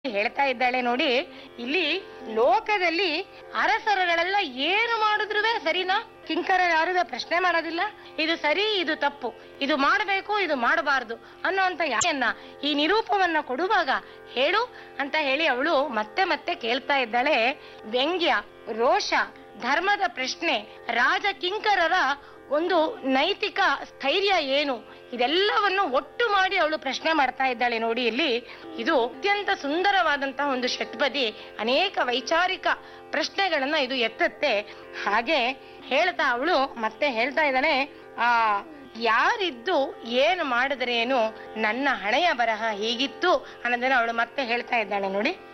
ಹೇಳ್ತಾ ಇದ್ದಾಳೆ ನೋಡಿ ಇಲ್ಲಿ ಲೋಕದಲ್ಲಿ ಅರಸರುಗಳೆಲ್ಲ ಏನು ಮಾಡಿದ್ರು ಸರಿನಾ ಕಿಂಕರ ಯಾರು ಪ್ರಶ್ನೆ ಮಾಡೋದಿಲ್ಲ ಇದು ಸರಿ ಇದು ತಪ್ಪು ಇದು ಮಾಡಬೇಕು ಇದು ಮಾಡಬಾರದು ಅನ್ನೋಂತ ಯಾಕೆಯನ್ನ ಈ ನಿರೂಪವನ್ನ ಕೊಡುವಾಗ ಹೇಳು ಅಂತ ಹೇಳಿ ಅವಳು ಮತ್ತೆ ಮತ್ತೆ ಕೇಳ್ತಾ ಇದ್ದಾಳೆ ವ್ಯಂಗ್ಯ ರೋಷ ಧರ್ಮದ ಪ್ರಶ್ನೆ ರಾಜ ಕಿಂಕರರ ಒಂದು ನೈತಿಕ ಸ್ಥೈರ್ಯ ಏನು ಇದೆಲ್ಲವನ್ನು ಒಟ್ಟು ಮಾಡಿ ಅವಳು ಪ್ರಶ್ನೆ ಮಾಡ್ತಾ ಇದ್ದಾಳೆ ನೋಡಿ ಇಲ್ಲಿ ಇದು ಅತ್ಯಂತ ಸುಂದರವಾದಂತಹ ಒಂದು ಷಟ್ಪದಿ ಅನೇಕ ವೈಚಾರಿಕ ಪ್ರಶ್ನೆಗಳನ್ನ ಇದು ಎತ್ತತ್ತೆ ಹಾಗೆ ಹೇಳ್ತಾ ಅವಳು ಮತ್ತೆ ಹೇಳ್ತಾ ಇದ್ದಾನೆ ಆ ಯಾರಿದ್ದು ಏನು ಮಾಡಿದ್ರೇನು ನನ್ನ ಹಣೆಯ ಬರಹ ಹೀಗಿತ್ತು ಅನ್ನೋದನ್ನ ಅವಳು ಮತ್ತೆ ಹೇಳ್ತಾ ಇದ್ದಾಳೆ ನೋಡಿ